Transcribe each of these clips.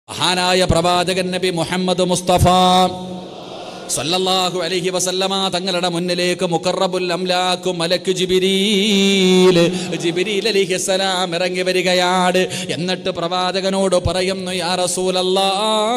മഹാനായ പ്രവാചകൻ നബി മുഹമ്മദ് മുസ്തഫ സല്ലല്ലാഹു അലൈഹി വസല്ലമ തങ്ങളുടെ മുന്നിലേക്ക് മുഖറബുൽ അംലാക്കു മലക്ക് ജിബിരീൽ ജിബിരീൽ അലിഹിസ്സലാം ഇറങ്ങി വരികയാണ് എന്നിട്ട് പ്രവാചകനോട് പറയുന്നു യാ റസൂലല്ലാ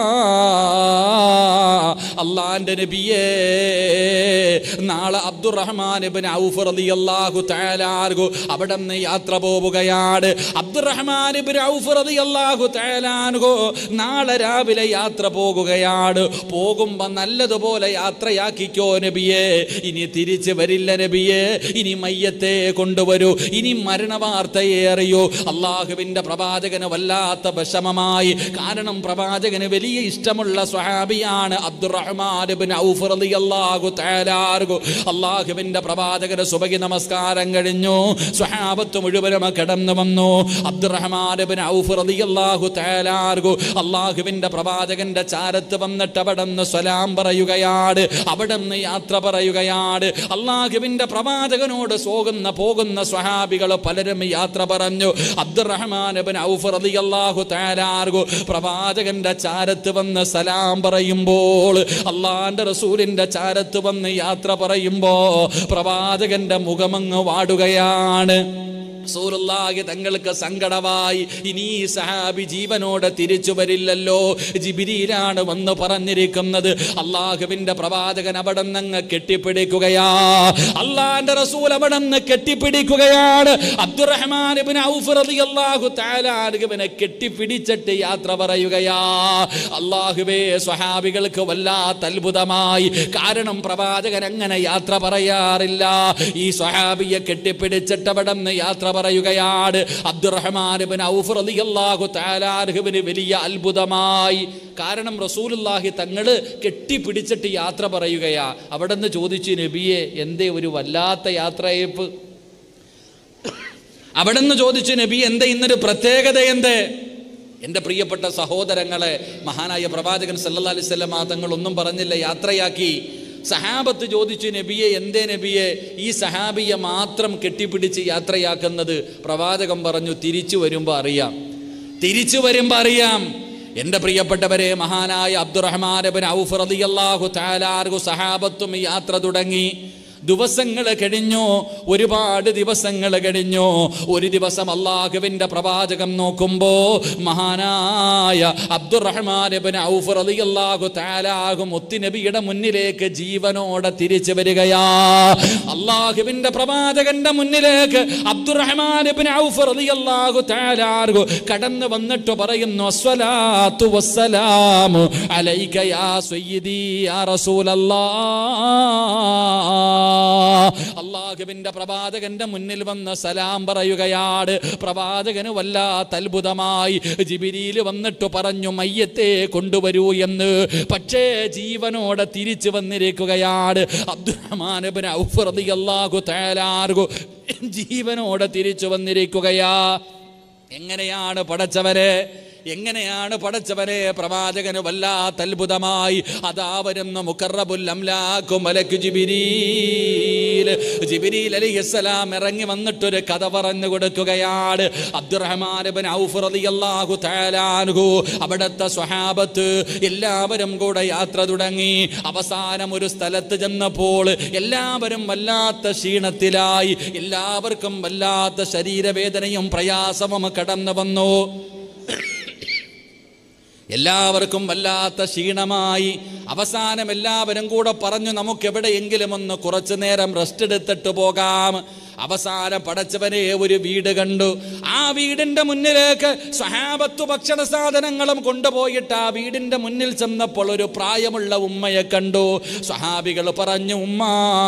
അള്ളാന്റെ നബിയേ നാളെ അബ്ദുറഹ്മാൻ ഇബ്നു ഔഫ് റളിയല്ലാഹു തആല അൻഹു അവിടെ നിന്ന് യാത്ര പോവുകയാണ് അബ്ദുറഹ്മാൻ ഇബ്നു ഔഫ് റളിയല്ലാഹു തആല അൻഹു നാളെ രാവിലെ യാത്ര പോകുകയാണ് പോകുമ്പോ നല്ലതുപോലെ യാത്രയാക്കിക്കോ നബിയെ ഇനി തിരിച്ചു വരില്ല നബിയെ ഇനി മയ്യത്തെ കൊണ്ടുവരൂ ഇനി മരണവാർത്തയേറിയോ അള്ളാഹുവിന്റെ പ്രവാചകന് വല്ലാത്ത വിഷമമായി കാരണം പ്രവാചകന് വലിയ ഇഷ്ടമുള്ള സ്വഹാബിയാണ് അബ്ദുറഹ്മാൻ ഇബ്നു ഔഫ് റളിയല്ലാഹു തആല അൻഹു അള്ളാഹുവിന്റെ പ്രവാചകന് സുബഹി നമസ്കാരം കഴിഞ്ഞു സ്വഹാബത്ത് മുഴുവനും കിടന്നു വന്നു അബ്ദുറഹ്മാൻ ഇബ്നു ഔഫ് റളിയല്ലാഹു തആല അൻഹു അള്ളാഹുവിന്റെ പ്രവാചകന്റെ ചാരത്ത് വന്നിട്ട് അവിടെ നിന്ന് സ്വലാം പറയുകയാണ് അവിടെ നിന്ന് യാത്ര പറയുകയാണ് അള്ളാഹുവിന്റെ പ്രവാചകനോട് സോകുന്ന പോകുന്ന സ്വഹാബികൾ പലരും യാത്ര പറഞ്ഞു അബ്ദുറഹ്മാൻ ഇബ്നു ഔഫ് റളിയല്ലാഹു തആല അൻഹു പ്രവാചകന്റെ ചാരത്ത് വന്ന് സലാം പറയുമ്പോൾ അള്ളാന്റെ റസൂലിന്റെ ചാരത്ത് വന്ന് യാത്ര പറയുമ്പോ പ്രവാചകന്റെ മുഖമങ്ങ് വാടുകയാണ് റസൂലുള്ളാഹി തങ്ങൾക്ക് സങ്കടമായി ഇനി ഈ സഹാബി ജീവനോടെ തിരിച്ചു വരില്ലല്ലോ ജിബിരിയിലാണ് വന്ന് പറഞ്ഞിരിക്കുന്നത് അള്ളാഹുവിന്റെ പ്രവാചകൻ അവിടെ നിന്ന് കെട്ടിപ്പിടിക്കുകയാ അള്ളാന്റെ റസൂൽ അവിടെ നിന്ന് കെട്ടിപ്പിടിക്കുകയാണ് അബ്ദുറഹ്മാൻ ഇബ്നു ഔഫ് റളിയല്ലാഹു തആല അൻഹുവിനെ കെട്ടിപ്പിടിച്ചിട്ട് യാത്ര പറയുകയാ അള്ളാഹുവേ സ്വഹാബികൾക്ക് വല്ലാത്ത അത്ഭുതമായി കാരണം പ്രവാചകൻ അങ്ങനെ യാത്ര പറയാറില്ല ഈ സ്വഹാബിയെ കെട്ടിപ്പിടിച്ചിട്ട് അവിടെ നിന്ന് യാത്ര പറയുകയാണ് അബ്ദുറഹ്മാൻ ഇബ്നു ഔഫ് റളിയല്ലാഹു തആല അൻഹുവിന് വലിയ അത്ഭുതമായി കാരണം റസൂലുള്ളാഹി തങ്ങള് കെട്ടിപ്പിടിച്ചിട്ട് യാത്ര പറയുകയാ അവിടെ നിന്ന് ചോദിച്ചു നബിയെ എന്തേ ഒരു വല്ലാത്ത യാത്രയപ്പ് അവിടെ നിന്ന് ചോദിച്ചു നബി എന്താ ഇന്നൊരു പ്രത്യേകത എന്ത് എൻ്റെ പ്രിയപ്പെട്ട സഹോദരങ്ങളെ മഹാനായ പ്രവാചകൻ സല്ലല്ലാഹു അലൈഹി വസല്ലം തങ്ങൾ ഒന്നും പറഞ്ഞില്ല യാത്രയാക്കി സഹാബത്ത് ചോദിച്ചു നബിയെ എന്തേ നബിയെ ഈ സഹാബിയെ മാത്രം കെട്ടിപ്പിടിച്ച് യാത്രയാക്കുന്നത് പ്രവാചകൻ പറഞ്ഞു തിരിച്ചു വരുമ്പോൾ അറിയാം തിരിച്ചു വരുമ്പോൾ അറിയാം എൻ്റെ പ്രിയപ്പെട്ടവരെ മഹാനായ അബ്ദുറഹ്മാൻ ബിൻ ഔഫ് റളിയല്ലാഹു തആല അൻഹു സഹാബത്തും യാത്ര തുടങ്ങി ദിവസങ്ങൾ കഴിഞ്ഞു ഒരുപാട് ദിവസങ്ങൾ കഴിഞ്ഞു ഒരു ദിവസം അള്ളാഹുവിന്റെ പ്രവാചകം നോക്കുമ്പോ മഹാനായ അബ്ദുറഹ്മാൻ ഇബ്നു ഔഫ് റളിയല്ലാഹു തആല ആഹു മുത്തുനബിയുടെ മുന്നിലേക്ക് ജീവനോടെ തിരിച്ചു വരികയാ അള്ളാഹുവിന്റെ പ്രവാചകന്റെ മുന്നിലേക്ക് അബ്ദുറഹ്മാൻ ഇബ്നു ഔഫ് റളിയല്ലാഹു തആല ആഹു കടന്നു വന്നിട്ട് പറയുന്നു അസ്സലാത്തു വസ്സലാമു അലൈക യാ സയ്യിദി യാ റസൂലല്ലാഹ് അള്ളാഹുവിന്റെ പ്രവാചകന്റെ മുന്നിൽ വന്ന് സലാം പറയുകയാണ് പ്രവാചകന് വല്ലാത്ത അത്ഭുതമായി ജിബിരിയിൽ വന്നിട്ട് പറഞ്ഞു മയ്യത്തെ കൊണ്ടുവരൂ എന്ന് പക്ഷേ ജീവനോടെ തിരിച്ചു വന്നിരിക്കുകയാണ് അബ്ദുറഹ്മാൻ ഇബ്നു ഔഫ് റളിയല്ലാഹു തആല അൻഹു ജീവനോടെ തിരിച്ചു വന്നിരിക്കുകയാ എങ്ങനെയാണ് പടച്ചവരെ എങ്ങനെയാണ് പടച്ചവരെ പ്രവാചകന് വല്ലാത്ത അത്ഭുതമായി അതാ വരുന്ന മുക്കറബുൽ അംലാക്കു മലക്ക് ജിബിരീൽ ജിബിരീൽ അലിഹിസ്സലാം ഇറങ്ങി വന്നിട്ടൊരു കഥ പറഞ്ഞു കൊടുക്കുകയാണ് അബ്ദുറഹ്മാൻ ഇബ്നു ഔഫ് റളിയല്ലാഹു തആല അൻഹു അവിടുത്തെ സ്വഹാബത്ത് എല്ലാവരും കൂടെ യാത്ര തുടങ്ങി അവസാനം ഒരു സ്ഥലത്ത് ചെന്നപ്പോൾ എല്ലാവരും വല്ലാത്ത ക്ഷീണത്തിലായി എല്ലാവർക്കും വല്ലാത്ത ശരീരവേദനയും പ്രയാസവും കടന്നു വന്നു എല്ലാവർക്കും വല്ലാത്ത ക്ഷീണമായി അവസാനം എല്ലാവരും കൂടെ പറഞ്ഞു നമുക്ക് എവിടെയെങ്കിലും ഒന്ന് കുറച്ചു നേരം റെസ്റ്റ് എടുത്തിട്ട് പോകാം അവസാനം പടച്ചവനെ ഒരു വീട് കണ്ടു ആ വീടിന്റെ മുന്നിലേക്ക് സ്വഹാബത്തു ഭക്ഷണ സാധനങ്ങളും കൊണ്ടുപോയിട്ട് ആ വീടിന്റെ മുന്നിൽ ചെന്നപ്പോൾ ഒരു പ്രായമുള്ള ഉമ്മയെ കണ്ടു സ്വഹാബികൾ പറഞ്ഞു ഉമ്മ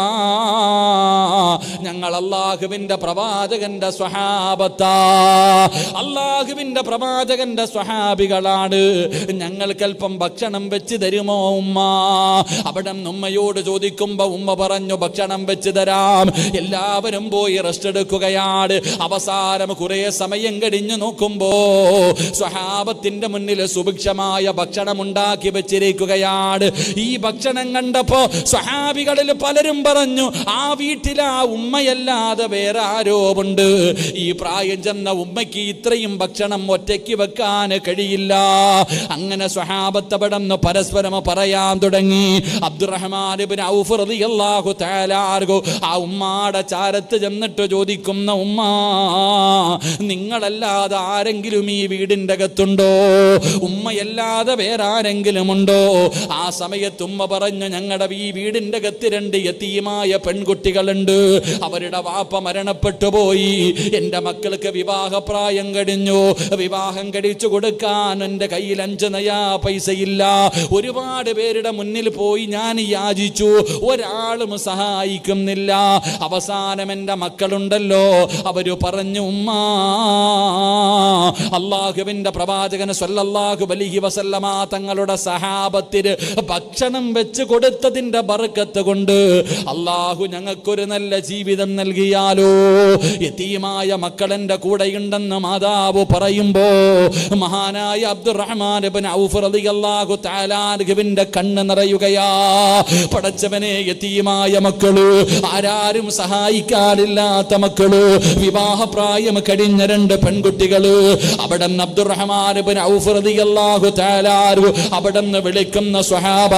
ഞങ്ങൾ അള്ളാഹുവിന്റെ പ്രവാചകന്റെ സ്വഹാബത്താ അള്ളാഹുവിന്റെ പ്രവാചകന്റെ സ്വഹാബികളാണ് ഞങ്ങൾക്കല്പം ഭക്ഷണം വെച്ച് തരുമോ ഉമ്മ അവിടെ ഉമ്മയോട് ചോദിക്കുമ്പോ ഉമ്മ പറഞ്ഞു ഭക്ഷണം വെച്ച് തരാം എല്ലാവരും പോയി പോയി റെസ്റ്റ് എടുക്കുകയാണ് അവസാനം കുറെ സമയം കഴിഞ്ഞ് നോക്കുമ്പോ സ്വഹാബത്തിന്റെ മുന്നിൽ സുഭിക്ഷമായ ഭക്ഷണം ഉണ്ടാക്കി വെച്ചിരിക്കുകയാണ് ഈ ഭക്ഷണം കണ്ടപ്പോ സ്വഹാബികളിൽ പലരും പറഞ്ഞു ആ വീട്ടിൽ ആ ഉമ്മയല്ലാതെ വേറെ ആരോ ഉണ്ട് ഈ പ്രായം ചെന്ന ഉമ്മയ്ക്ക് ഇത്രയും ഭക്ഷണം ഒറ്റയ്ക്ക് വെക്കാൻ കഴിയില്ല അങ്ങനെ സ്വഹാബത്തപടന്ന് പരസ്പരം പറയാൻ തുടങ്ങി അബ്ദുറഹ്മാൻ ഇബ്നു ഔഫ് റളിയല്ലാഹു തആല അൻഹു ആ ഉമ്മാടെ ചാരത്ത് ചെന്നിട്ട് ചോദിക്കുന്ന ഉമ്മ നിങ്ങളല്ലാതെ ആരെങ്കിലും ഈ വീടിന്റെ അകത്തുണ്ടോ ഉമ്മയല്ലാതെ വേറെ ആരെങ്കിലും ഉണ്ടോ ആ സമയത്ത് ഉമ്മ പറഞ്ഞു ഞങ്ങളുടെ ഈ വീടിന്റെ അകത്ത് രണ്ട് യത്തീമായ പെൺകുട്ടികളുണ്ട് അവരുടെ വാപ്പ മരണപ്പെട്ടു പോയി എൻ്റെ മക്കൾക്ക് വിവാഹപ്രായം കഴിഞ്ഞു വിവാഹം കഴിച്ചു കൊടുക്കാൻ എൻ്റെ കയ്യിൽ അഞ്ച് നയാ പൈസയില്ല ഒരുപാട് പേരുടെ മുന്നിൽ പോയി ഞാൻ യാചിച്ചു ഒരാളും സഹായിക്കുന്നില്ല അവസാനം എൻ്റെ മക്കളുണ്ടല്ലോ അവര് പറഞ്ഞു ഉമ്മ അള്ളാഹുവിൻ്റെ പ്രവാചകൻ സല്ലല്ലാഹു അലൈഹി വസല്ലമ തങ്ങളുടെ സഹാബത്തിന് ഭക്ഷണം വെച്ച് കൊടുത്തതിൻ്റെ ബർക്കത്ത് കൊണ്ട് അള്ളാഹു ഞങ്ങൾക്കൊരു നല്ല ജീവിതം നൽകിയാലോ യതീമായ മക്കളെൻ്റെ കൂടെയുണ്ടെന്ന് മാതാവ് പറയുമ്പോ മഹാനായ അബ്ദുറഹ്മാൻ ഇബ്നു ഔഫ് റളിയല്ലാഹു തആല അൻഹുവിന്റെ കണ്ണ് നിറയുകയാ പടച്ചവനെ യതീമായ മക്കള് ആരാരും സഹായിക്കാനില്ലാത്ത മക്കള് വിവാഹപ്രായം കഴിഞ്ഞ രണ്ട് പെൺകുട്ടികള് അവിടെ അബ്ദുറഹ്മാൻ ഇബ്നു ഔഫ് റളിയല്ലാഹു തആല അൻഹു അവിടെ വിളിക്കുന്ന സ്വഹാബ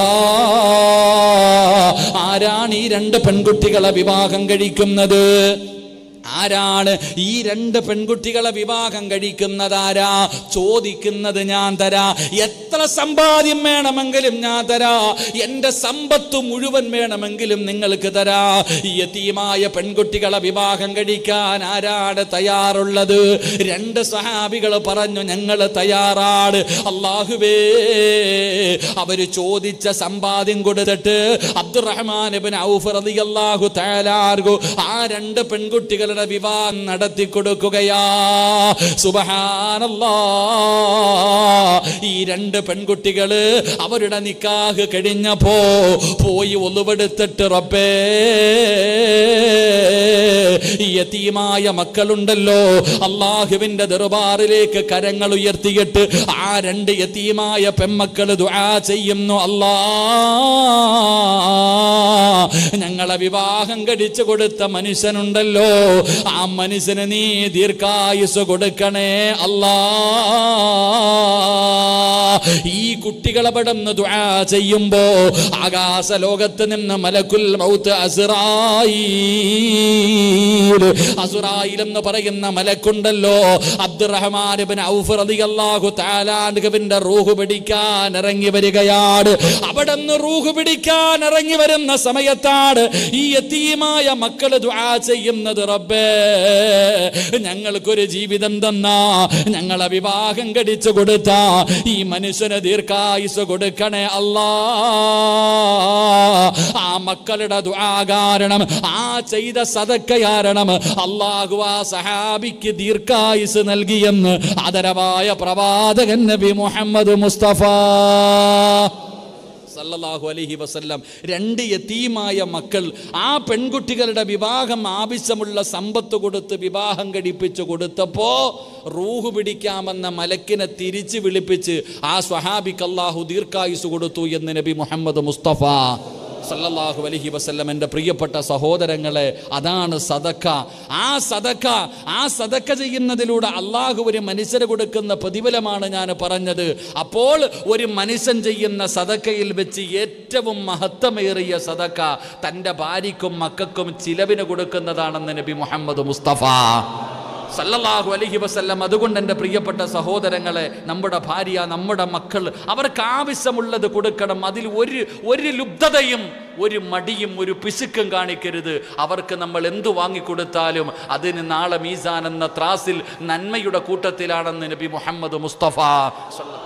ആരാണ് ഈ രണ്ട് പെൺകുട്ടികളെ വിവാഹം കഴിക്കുന്നത് ആരാണ് ഈ രണ്ട് പെൺകുട്ടികളെ വിവാഹം കഴിക്കുന്നത് ആരാ ചോദിക്കുന്നത് ഞാൻ തരാ എത്ര സമ്പാദ്യം വേണമെങ്കിലും ഞാൻ തരാ എൻ്റെ സമ്പത്ത് മുഴുവൻ വേണമെങ്കിലും നിങ്ങൾക്ക് തരാ ഈ യതീമായ പെൺകുട്ടികളെ വിവാഹം കഴിക്കാൻ ആരാണ് തയ്യാറുള്ളത് രണ്ട് സഹാബികൾ പറഞ്ഞു ഞങ്ങൾ തയ്യാറാണ് അള്ളാഹുവേ അവര് ചോദിച്ച സമ്പാദ്യം കൊടുത്തിട്ട് അബ്ദുറഹ്മാൻ ഇബ്നു ഔഫ് റളിയല്ലാഹു തആല അൻഹു ആ രണ്ട് പെൺകുട്ടികളുടെ വിവാഹം നടത്തി കൊടുക്കുകയാ സുബ്ഹാനല്ലാ ഈ രണ്ട് പെൺകുട്ടികള് അവരുടെ നിക്കാഹ് കഴിഞ്ഞപ്പോ പോയി ഒളിവെടുത്തിട്ട് റബ്ബേ ഈ യതീമായ മക്കളുണ്ടല്ലോ അള്ളാഹുവിന്റെ ദർബാറിലേക്ക് കരങ്ങൾ ഉയർത്തിയിട്ട് ആ രണ്ട് യതീമായ പെമ്മക്കൾ ദുആ ചെയ്യുന്നു അല്ലാ ഞങ്ങളെ വിവാഹം കഴിച്ചു കൊടുത്ത മനുഷ്യനുണ്ടല്ലോ ആ മനുഷ്യന് നീ ദീർഘായുസ് കൊടുക്കണേ അല്ലാ ഈ കുട്ടികളെ പടന്ന് ദുആ ചെയ്യുമ്പോ ആകാശ ലോകത്ത് നിന്ന് മലക്കുൽ മൗത്ത് അസുറായി അസുറായിൽ എന്ന് പറയുന്ന മലക്കുണ്ടല്ലോ അബ്ദുറഹ്മാൻ ഇബ്നു ഔഫ് റളിയല്ലാഹു തആല അൻഹുവിന്റെ റൂഹ് പിടിക്കാൻ ഇറങ്ങി വരികയാണ് അവിടുന്ന് റൂഹ് പിടിക്കാൻ ഇറങ്ങി വരുന്ന സമയത്താണ് ഈ യതീമായ മക്കള് ദുആ ചെയ്യുന്നത് റബ്ബേ ഞങ്ങൾക്കൊരു ജീവിതം തന്ന ഞങ്ങളെ വിവാഹം കഴിച്ചു കൊടുത്ത ഈ മനുഷ്യന് ദീർഘായുസ് കൊടുക്കണേ അല്ലാ ആ മക്കളുടെ ദുആ കാരണം ആ ചെയ്ത സദക്ക കാരണം അള്ളാഹു ആ സഹാബിക്ക് ദീർഘായുസ് നൽകിയെന്ന് ആദരവായ പ്രവാചകൻ നബി മുഹമ്മദ് മുസ്തഫ സല്ലല്ലാഹു അലൈഹി വസല്ലം രണ്ട് യതീമായ മക്കൾ ആ പെൺകുട്ടികളുടെ വിവാഹം ആവശ്യമുള്ള സമ്പത്ത് കൊടുത്ത് വിവാഹം കഴിപ്പിച്ചു കൊടുത്തപ്പോ റൂഹ് പിടിക്കാമെന്ന മലക്കിനെ തിരിച്ച് വിളിപ്പിച്ച് ആ സ്വഹാബിക്ക് അല്ലാഹു ദീർഘായുസ് കൊടുത്തു എന്ന് നബി മുഹമ്മദ് മുസ്തഫ സല്ലല്ലാഹു അലൈഹി വസല്ലം എൻ്റെ പ്രിയപ്പെട്ട സഹോദരങ്ങളെ അതാണ് സദക്ക ആ സദക്ക ആ സദക്ക ചെയ്യുന്നതിലൂടെ അള്ളാഹു ഒരു മനുഷ്യന് കൊടുക്കുന്ന പ്രതിഫലമാണ് ഞാൻ പറഞ്ഞത് അപ്പോൾ ഒരു മനുഷ്യൻ ചെയ്യുന്ന സദക്കയിൽ വെച്ച് ഏറ്റവും മഹത്വമേറിയ സദക്ക തൻ്റെ ഭാര്യയ്ക്കും മക്കൾക്കും ചിലവിന് കൊടുക്കുന്നതാണെന്ന് നബി മുഹമ്മദ് മുസ്തഫ സല്ലല്ലാഹു അലൈഹി വസല്ലം അതുകൊണ്ട് എൻ്റെ പ്രിയപ്പെട്ട സഹോദരങ്ങളെ നമ്മുടെ ഭാര്യ നമ്മുടെ മക്കൾ അവർക്ക് ആവശ്യമുള്ളത് കൊടുക്കണം അതിൽ ഒരു ഒരു ലുബ്ധതയും ഒരു മടിയും ഒരു പിശുക്കും കാണിക്കരുത് അവർക്ക് നമ്മൾ എന്തു വാങ്ങിക്കൊടുത്താലും അതിന് നാളെ മീസാൻ എന്ന ത്രാസിൽ നന്മയുടെ കൂട്ടത്തിലാണെന്ന് നബി മുഹമ്മദ് മുസ്തഫ സല്ലല്ലാഹു